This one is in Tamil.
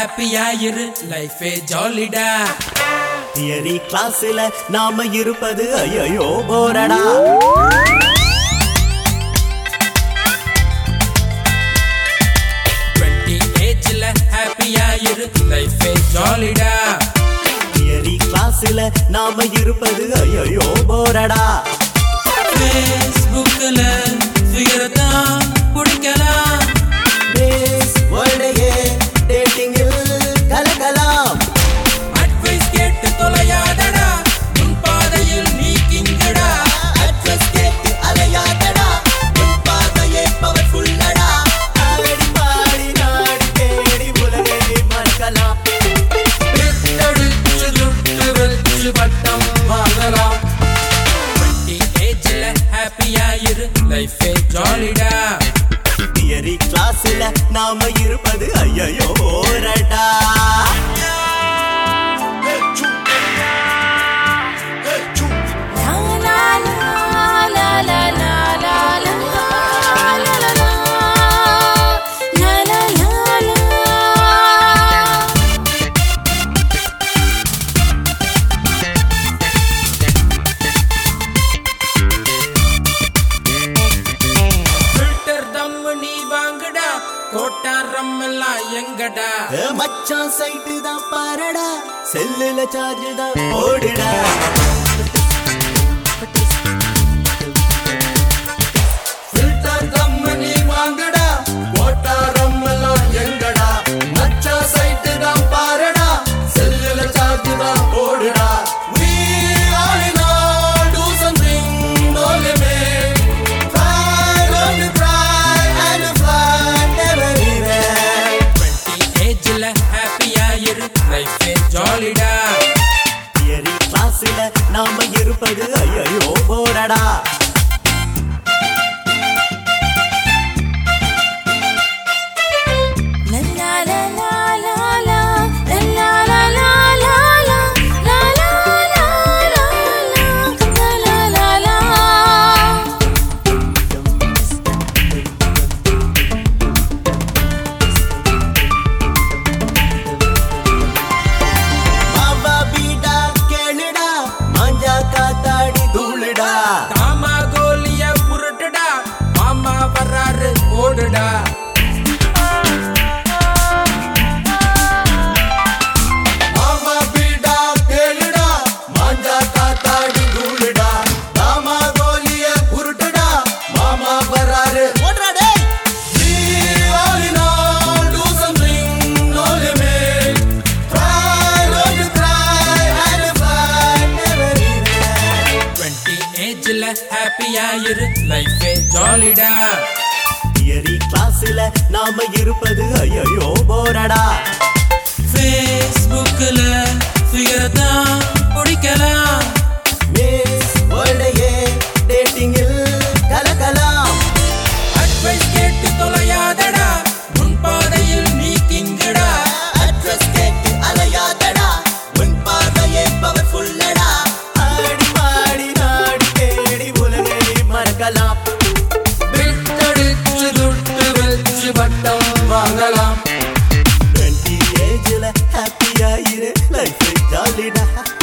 ஹாப்பியா இரு லைஃபே ஜாலிடா தியரி கிளாஸ்ல நாம இருப்பது ஐயோ போரடா டுவெண்ட்டி ஏஜ்ல ஹாப்பியா இரு லைஃபே ஜாலிடா தியரி கிளாஸ்ல நாம இருப்பது ஐயோ போரடா ஃபேஸ்புக்ல ஃபிகர் தான் பிடிக்கலாம் பேஸ் வேர்ல்டையே டேட்டிங்கில் கலக்கலாம் அட்வைஸ் கேட்டு தொலையாதடா உன் பாதையில் நீ கிங்கடா அட்ரஸ் கேட்டு அலையாதடா உன் பாதையே பவர்ஃபுல்லடா ஆடி பாடி நாடி தேடி உலகை மறக்கலாம் எடுத்து துட்டு வச்சு பட்டம் வாங்கலாம் டுவெண்ட்டி ஏஜ்ல ஹாப்பியா இரு லைஃபே ஜாலிடா தியரி கிளாஸ்ல நாம இருப்பது ஐயோ போரடா ஃபில்டர் தம்மு நீ வாங்குடா கோட்டாரம் எல்லாம் எங்கடா ஏ மச்சான் சைட்டு தான் பாரடா செல்லுல சார்ஜ் தான் போடுடா ஃபில்டர் தம்மு நீ வாங்குடா கோட்டாரம் எல்லாம் எங்கடா மச்சா சைட்டு தான் பாருடா செல்லுல சார்ஜ் தான் போடுடா We all in all do something, no limit. Fly, learn to fly, and fly, never regret. 20 ஏஜ்ல ஹாப்பியா இரு லைஃபே ஜாலிடா தியரி கிளாஸ்ல நாம இருப்பது ஐயோ போரடா மாவா பீடா கேளுடா மாஞ்சா காத்தாடி தூளுடா தாமா கோலிய புரட்டுடா மாமா வர்றாரு ஓடுடா மாமா பீடா கேளுடா மாஞ்சா காத்தாடி தூளுடா மாமா கோலிய உருட்டுடா மாமா வராரு ஓடுறா டேய் We all in all do something, no limit. Try, learn to cry, and fly, never regret. 20 ஏஜ்ல ஹாப்பியா இரு லைஃபே ஜாலிடா தியரி கிளாஸ்ல நாம இருப்பது ஐயோ போரடா ஃபேஸ்புக்ல ஃபிகர் தான் பிடிக்கலாம் மிஸ் வேர்ல்டையே டேட்டிங்கில் கலக்கலாம் அட்வைஸ் கேட்டு தொலையாதடா உன் பாதையில் நீ கிங்கடா அட்ரஸ் கேட்டு அலையாதடா உன் பார்வையே பவர்ஃபுல்லடா ஆடி பாடி நாடி தேடி உலகை மறக்கலாம் விட்டடிச்சு துட்டு வச்சு பட்டம் வாங்கலாம் 20 ஏஜ்ல ஹாப்பியா இரு லைஃப் ஜாலிடா